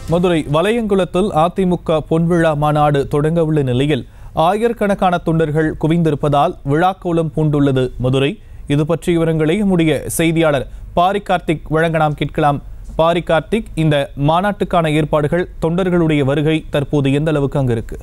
மதுரை வலையங்குளத்தில் அதிமுக பொன்விழா மாநாடு தொடங்கவுள்ள நிலையில் ஆயிரக்கணக்கான தொண்டர்கள் குவிந்திருப்பதால் விழாக்கோலம் பூண்டுள்ளது மதுரை இது பற்றிய விவரங்களை நம்முடைய செய்தியாளர் பாரி கார்த்திக் வழங்க நாம் கேட்கலாம் பாரி கார்த்திக் இந்த மாநாட்டுக்கான ஏற்பாடுகள் தொண்டர்களுடைய வருகை தற்போது எந்த அளவுக்கு அங்கு இருக்கு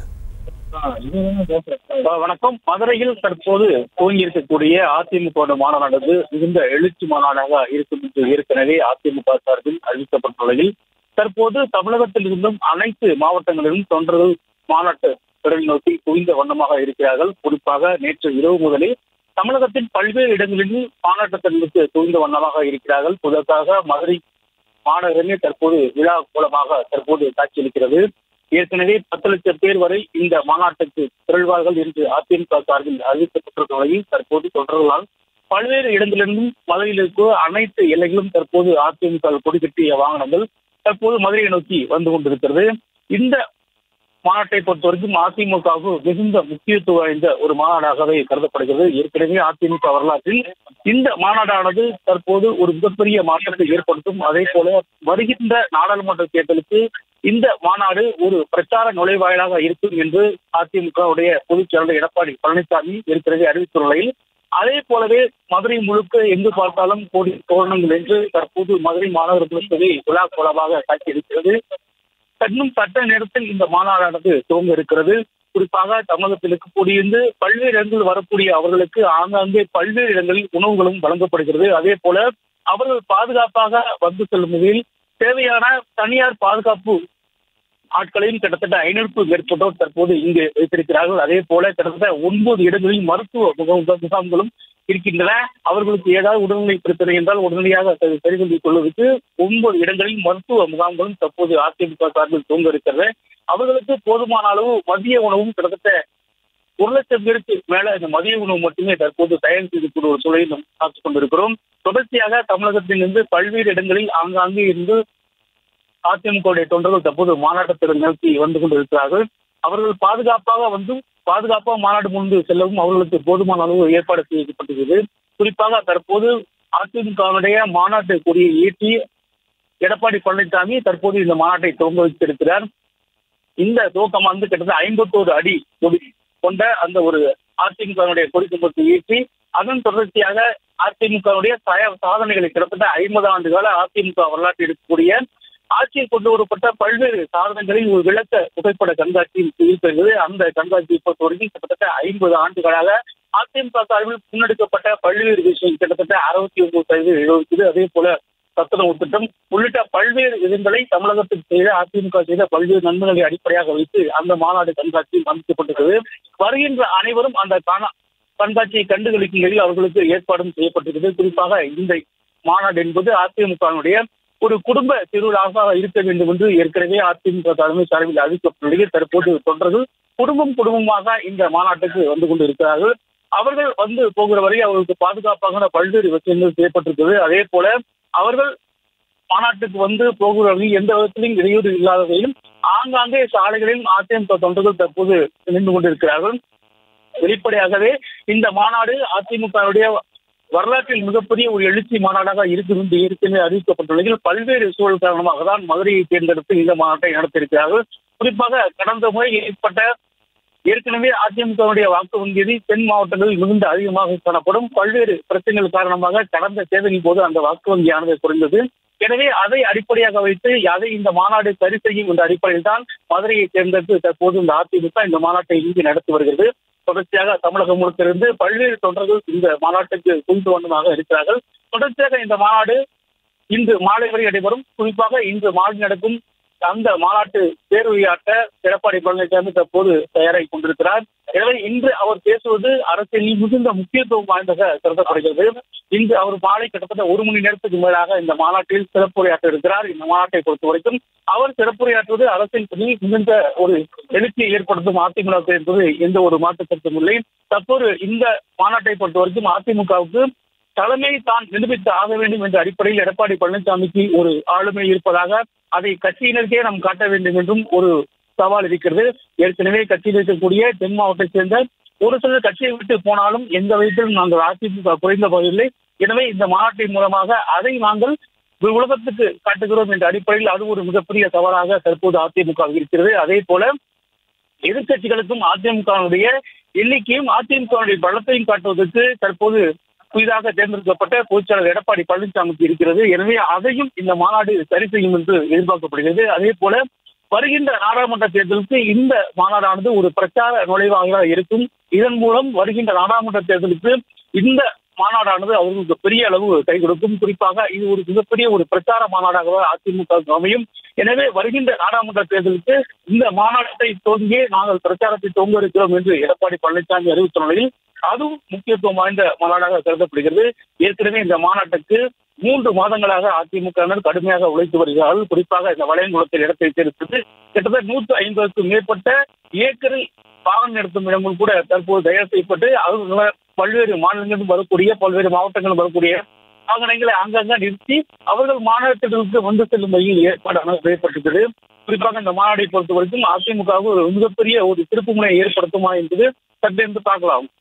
அஹ் வணக்கம் மதுரையில் தற்போது துவங்கி இருக்கக்கூடிய அதிமுக மாநாடானது மிகுந்த எழுச்சி மாநாடாக இருக்கும் என்று ஏற்கனவே அதிமுக சார்பில் அறிவிக்கப்பட்ட நிலையில் தற்போது தமிழகத்தில் இருந்தும் அனைத்து மாவட்டங்களிலும் தொண்டர்கள் மாநாட்டு திறன் நோக்கி குவிந்த வண்ணமாக இருக்கிறார்கள் குறிப்பாக நேற்று இரவு முதலே தமிழகத்தின் பல்வேறு இடங்களிலும் மாநாட்டு திறனுக்கு குவிந்த வண்ணமாக இருக்கிறார்கள் புதற்காக மதுரை மாநகரமே தற்போது விழா மூலமாக தற்போது காட்சியளிக்கிறது ஏற்கனவே பத்து லட்சம் பேர் வரை இந்த மாநாட்டுக்கு திரள்வார்கள் என்று அதிமுக சார்பில் அறிவிக்கப்பட்டிருந்த நிலையில் தற்போது தொடர்களால் பல்வேறு இடங்களிலிருந்தும் மதுரையில் இருக்க அனைத்து எல்லைகளும் தற்போது அதிமுக கொடி கட்டிய வாகனங்கள் தற்போது மதுரையை நோக்கி வந்து கொண்டிருக்கிறது இந்த மாநாட்டை பொறுத்தவரைக்கும் அதிமுகவுக்கு மிகுந்த முக்கியத்துவம் வாய்ந்த ஒரு மாநாடாகவே கருதப்படுகிறது ஏற்கனவே அதிமுக வரலாற்றில் இந்த மாநாடானது தற்போது ஒரு மிகப்பெரிய மாற்றத்தை ஏற்படுத்தும் அதே போல வருகின்ற நாடாளுமன்ற தேர்தலுக்கு இந்த மாநாடு ஒரு பிரச்சார நுழைவாயிலாக இருக்கும் என்று அதிமுகவுடைய பொதுச் செயலாளர் எடப்பாடி பழனிசாமி ஏற்கனவே அறிவித்துள்ள நிலையில் அதே போலவே மதுரை முழுக்க எங்கு பார்த்தாலும் கோடி தோரணங்கள் என்று தற்போது மதுரை மாநகர முழுக்கவே விழா கோலமாக காட்சியளிக்கிறது இன்னும் சட்ட நேரத்தில் இந்த மாநாடானது துவங்க இருக்கிறது குறிப்பாக தமிழகத்தில் இருக்கக்கூடிய பல்வேறு இடங்களில் வரக்கூடிய அவர்களுக்கு ஆங்காங்கே பல்வேறு இடங்களில் உணவுகளும் வழங்கப்படுகிறது அதே போல அவர்கள் பாதுகாப்பாக வந்து செல்லும் வகையில் தேவையான தனியார் பாதுகாப்பு ஆட்களையும் கிட்டத்தட்ட ஐநூறுக்கும் மேற்பட்டோர் தற்போது இங்கு வைத்திருக்கிறார்கள் அதே போல கிட்டத்தட்ட ஒன்பது இடங்களில் மருத்துவ முகாம் முகாம்களும் இருக்கின்றன அவர்களுக்கு ஏதாவது உடல்நிலை பிரச்சனை என்றால் உடனடியாக சரி சரி செய்து கொள்வதற்கு ஒன்பது இடங்களில் மருத்துவ முகாம்களும் தற்போது அதிமுக சார்பில் துவங்க இருக்கிறது அவர்களுக்கு போதுமான அளவு மதிய உணவும் கிட்டத்தட்ட ஒரு லட்சம் பேருக்கு மேல இந்த மதிய உணவு மட்டுமே தற்போது தயார் செய்யக்கூடிய ஒரு சூழலை நாம் பார்த்துக் கொண்டிருக்கிறோம் தொடர்ச்சியாக தமிழகத்திலிருந்து பல்வேறு இடங்களில் ஆங்காங்கே இருந்து அதிமுக தொண்டர்கள் தற்போது மாநாட்டத்திற்கு நோக்கி வந்து கொண்டிருக்கிறார்கள் அவர்கள் பாதுகாப்பாக வந்து பாதுகாப்பாக மாநாடு முன்பு செல்லவும் அவர்களுக்கு போதுமான அளவு ஏற்பாடு செய்யப்பட்டிருக்கிறது குறிப்பாக தற்போது அதிமுகவுடைய மாநாட்டு கொடியை ஏற்றி எடப்பாடி பழனிசாமி தற்போது இந்த மாநாட்டை துவங்க வைத்திருக்கிறார் இந்த துவக்கம் வந்து கிட்டத்தட்ட ஐம்பத்தோரு அடி கொடி கொண்ட அந்த ஒரு அதிமுகவுடைய கொடி கம்பத்தை ஏற்றி அதன் தொடர்ச்சியாக அதிமுகவுடைய சாதனைகளை கிட்டத்தட்ட ஐம்பது ஆண்டு கால அதிமுக வரலாற்றில் இருக்கக்கூடிய ஆட்சியில் கொண்டு வரப்பட்ட பல்வேறு சாதனங்களில் ஒரு விளக்க புகைப்பட கண்காட்சியில் இருக்கிறது அந்த கண்காட்சியை பொறுத்தவரைக்கும் கிட்டத்தட்ட ஐம்பது ஆண்டுகளாக அதிமுக சார்பில் முன்னெடுக்கப்பட்ட பல்வேறு விஷயம் கிட்டத்தட்ட அறுபத்தி ஒன்பது சதவீதம் எழுபது அதே போல சத்துணவு திட்டம் உள்ளிட்ட பல்வேறு விதங்களை தமிழகத்தில் செய்த அதிமுக செய்த பல்வேறு நன்மைகளை அடிப்படையாக வைத்து அந்த மாநாடு கண்காட்சி அமைக்கப்பட்டிருக்கிறது வருகின்ற அனைவரும் அந்த கண்காட்சியை கண்டுகளிக்கும் நிலையில் அவர்களுக்கு ஏற்பாடும் செய்யப்பட்டிருக்கிறது குறிப்பாக இந்த மாநாடு என்பது அதிமுகவினுடைய ஒரு குடும்ப திருவிழாவாக இருக்க வேண்டும் என்று ஏற்கனவே அதிமுக தலைமை சார்பில் அறிவிக்கப்பட்டுள்ளது தற்போது தொண்டர்கள் குடும்பம் குடும்பமாக இந்த மாநாட்டுக்கு வந்து கொண்டு இருக்கிறார்கள் அவர்கள் வந்து போகிற வரை அவர்களுக்கு பாதுகாப்பாக பல்வேறு விஷயங்கள் செய்யப்பட்டிருக்கிறது அதே போல அவர்கள் மாநாட்டுக்கு வந்து போகிற வரை எந்த விதத்திலும் இடையூறு இல்லாத வகையிலும் ஆங்காங்கே சாலைகளில் அதிமுக தொண்டர்கள் தற்போது நின்று கொண்டிருக்கிறார்கள் வெளிப்படையாகவே இந்த மாநாடு அதிமுகவுடைய வரலாற்றில் மிகப்பெரிய ஒரு எழுச்சி மாநாடாக இருக்கும் என்று ஏற்கனவே அறிவிக்கப்பட்ட நிலையில் பல்வேறு சூழல் காரணமாக தான் மதுரையை தேர்ந்தெடுத்து இந்த மாநாட்டை நடத்தியிருக்கிறார்கள் குறிப்பாக கடந்த முறை ஏற்பட்ட ஏற்கனவே அதிமுகவுடைய வாக்கு வங்கியது தென் மாவட்டங்களில் மிகுந்த அதிகமாக காணப்படும் பல்வேறு பிரச்சனைகள் காரணமாக கடந்த தேர்தலின் போது அந்த வாக்கு வங்கியானது குறைந்தது எனவே அதை அடிப்படையாக வைத்து அதை இந்த மாநாடு சரி செய்யும் என்ற அடிப்படையில் தான் மதுரையை தேர்ந்தெடுத்து தற்போது இந்த அதிமுக இந்த மாநாட்டை இங்கு நடத்தி வருகிறது தொடர்ச்சியாக தமிழகம் முழுக்கிருந்து பல்வேறு தொண்டர்கள் இந்த மாநாட்டுக்கு குவிந்து வண்ணமாக இருக்கிறார்கள் தொடர்ச்சியாக இந்த மாநாடு இன்று மாலை வரை நடைபெறும் குறிப்பாக இன்று மாலை நடக்கும் அந்த மாநாட்டு பேருரையாற்ற எடப்பாடி பழனிசாமி தற்போது தயாராகி கொண்டிருக்கிறார் எனவே இன்று அவர் பேசுவது அரசியலில் மிகுந்த முக்கியத்துவம் வாய்ந்ததாக கருதப்படுகிறது இன்று அவர் மாலை கிட்டத்தட்ட ஒரு மணி நேரத்துக்கு மேலாக இந்த மாநாட்டில் சிறப்புரையாற்ற இருக்கிறார் இந்த மாநாட்டை பொறுத்த வரைக்கும் அவர் சிறப்புரையாற்றுவது அரசியல் பணியில் மிகுந்த ஒரு எழுச்சியை ஏற்படுத்தும் அதிமுக என்பது எந்த ஒரு மாற்று கருத்தும் இல்லை தற்போது இந்த மாநாட்டை பொறுத்த வரைக்கும் அதிமுகவுக்கு தலைமை தான் நிரூபித்து ஆக வேண்டும் என்ற அடிப்படையில் எடப்பாடி பழனிசாமிக்கு ஒரு ஆளுமை இருப்பதாக அதை கட்சியினருக்கே நாம் காட்ட வேண்டும் என்றும் ஒரு சவால் இருக்கிறது ஏற்கனவே கட்சியில் இருக்கக்கூடிய தென் மாவட்டத்தை சேர்ந்த ஒரு சிலர் கட்சியை விட்டு போனாலும் எந்த விதத்திலும் நாங்கள் அதிமுக குறைந்த போதில்லை எனவே இந்த மாநாட்டின் மூலமாக அதை நாங்கள் உலகத்துக்கு காட்டுகிறோம் என்ற அடிப்படையில் அது ஒரு மிகப்பெரிய சவாலாக தற்போது அதிமுக இருக்கிறது அதே போல எதிர்க்கட்சிகளுக்கும் அதிமுகவுடைய எண்ணிக்கையும் அதிமுகவுடைய பலத்தையும் காட்டுவதற்கு தற்போது புதிதாக தேர்ந்தெடுக்கப்பட்ட பொதுச்செயலர் எடப்பாடி பழனிசாமிக்கு இருக்கிறது எனவே அதையும் இந்த மாநாடு சரி செய்யும் என்று எதிர்பார்க்கப்படுகிறது அதே போல வருகின்ற நாடாளுமன்ற தேர்தலுக்கு இந்த மாநாடானது ஒரு பிரச்சார நுழைவாக இருக்கும் இதன் மூலம் வருகின்ற நாடாளுமன்ற தேர்தலுக்கு இந்த மாநாடானது அவர்களுக்கு பெரிய அளவு கை கொடுக்கும் குறிப்பாக இது ஒரு மிகப்பெரிய ஒரு பிரச்சார மாநாடாக அதிமுக அமையும் எனவே வருகின்ற நாடாளுமன்ற தேர்தலுக்கு இந்த மாநாட்டை துவங்கியே நாங்கள் பிரச்சாரத்தை துவங்க இருக்கிறோம் என்று எடப்பாடி பழனிசாமி அறிவித்த நிலையில் அதுவும் முக்கியத்துவம் வாய்ந்த மாநாடாக கருதப்படுகிறது ஏற்கனவே இந்த மாநாட்டுக்கு மூன்று மாதங்களாக அதிமுகவினர் கடுமையாக உழைத்து வருகிறார்கள் குறிப்பாக இந்த வளையங்குளத்தில் இடத்தை தேர்ந்தெடுத்து கிட்டத்தட்ட நூற்று ஐம்பதுக்கும் மேற்பட்ட ஏக்கரில் வாகனம் நிறுத்தும் இடங்கள் கூட தற்போது தயார் செய்யப்பட்டு அது பல்வேறு மாநிலங்களிலும் வரக்கூடிய பல்வேறு மாவட்டங்களிலும் வரக்கூடிய வாகனங்களை அங்கங்க நிறுத்தி அவர்கள் மாநிலத்திற்கு வந்து செல்லும் வகையில் ஏற்பாடு செய்யப்பட்டிருக்கிறது குறிப்பாக இந்த மாநாட்டை பொறுத்த வரைக்கும் அதிமுகவுக்கு ஒரு மிகப்பெரிய ஒரு திருப்புமுனையை ஏற்படுத்துமா என்பது சற்றென்று பார்க்கலாம்